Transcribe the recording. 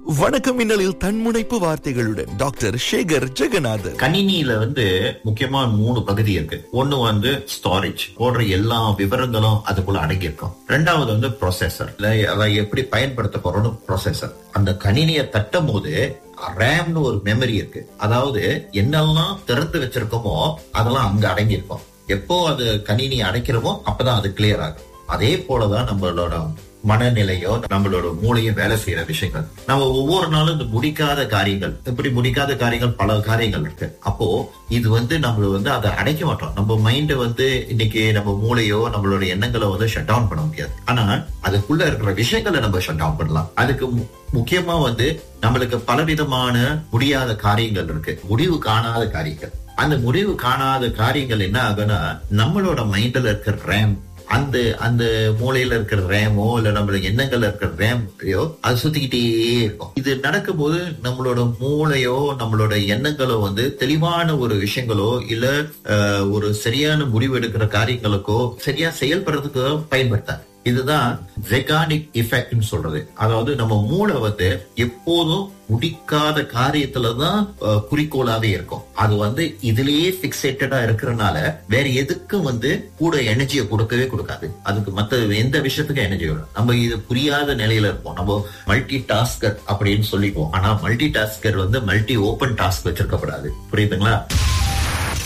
வணக்கம் மின்னலில் தன்முனைப்பு வார்த்தைகளுடன் டாக்டர் சேகர் ஜெகநாதன் கணினியில வந்து முக்கியமா மூணு பகுதி இருக்கு ஒண்ணு வந்து ஸ்டோரேஜ் போடுற எல்லா விவரங்களும் அதுக்குள்ள அடங்கியிருக்கும் ரெண்டாவது வந்து ப்ரொசெசர் அதை எப்படி பயன்படுத்த போறோம்னு ப்ரொசெசர் அந்த கணினியை தட்டும் போது ரேம்னு ஒரு மெமரி இருக்கு அதாவது என்னெல்லாம் திறந்து வச்சிருக்கோமோ அதெல்லாம் அங்க அடங்கியிருக்கும் எப்போ அது கணினி அடைக்கிறோமோ அப்பதான் அது கிளியர் ஆகும் அதே போலதான் நம்மளோட மனநிலையோ நம்மளோட மூளையோ வேலை செய்யற விஷயங்கள் நம்ம ஒவ்வொரு நாளும் இந்த முடிக்காத காரியங்கள் இப்படி முடிக்காத காரியங்கள் பல காரியங்கள் இருக்கு அப்போ இது வந்து நம்ம வந்து அதை அடைக்க மாட்டோம் நம்ம மைண்ட் வந்து இன்னைக்கு நம்ம மூளையோ நம்மளோட எண்ணங்களை வந்து ஷட் டவுன் பண்ண முடியாது ஆனா அதுக்குள்ள இருக்கிற விஷயங்களை நம்ம ஷட் டவுன் பண்ணலாம் அதுக்கு மு- முக்கியமா வந்து நம்மளுக்கு பலவிதமான முடியாத காரியங்கள் இருக்கு முடிவு காணாத காரியங்கள் அந்த முடிவு காணாத காரியங்கள் என்ன ஆகும்னா நம்மளோட மைண்ட்ல இருக்கிற ரேம் அந்த அந்த மூளையில இருக்கிற ரேமோ இல்ல நம்மளுக்கு எண்ணங்கள்ல இருக்கிற ரேமையோ அது சுத்திக்கிட்டே இருக்கும் இது நடக்கும்போது நம்மளோட மூளையோ நம்மளோட எண்ணங்களோ வந்து தெளிவான ஒரு விஷயங்களோ இல்ல அஹ், ஒரு சரியான முடிவு எடுக்கிற காரியங்களுக்கோ சரியா செயல்படுறதுக்கோ பயன்படுத்தாது இதுதான் ஜெகானிக் எஃபெக்ட்னு சொல்றது அதாவது நம்ம மூளை வந்து எப்போதும் முடிக்காத காரியத்துலதான் அஹ், குறிக்கோளாவே இருக்கும் அது வந்து இதுலயே பிக்சேட்டடா இருக்கிறனால வேற எதுக்கும் வந்து கூட எனர்ஜியை கொடுக்கவே கொடுக்காது அதுக்கு மத்த எந்த விஷயத்துக்கும் எனர்ஜி வரும் நம்ம இது புரியாத நிலையில இருப்போம் நம்ம மல்டி டாஸ்கர் அப்படின்னு சொல்லிக்குவோம் ஆனா மல்டி டாஸ்கர் வந்து மல்டி ஓபன் டாஸ்க் வச்சிருக்கப்படாது புரியுதுங்களா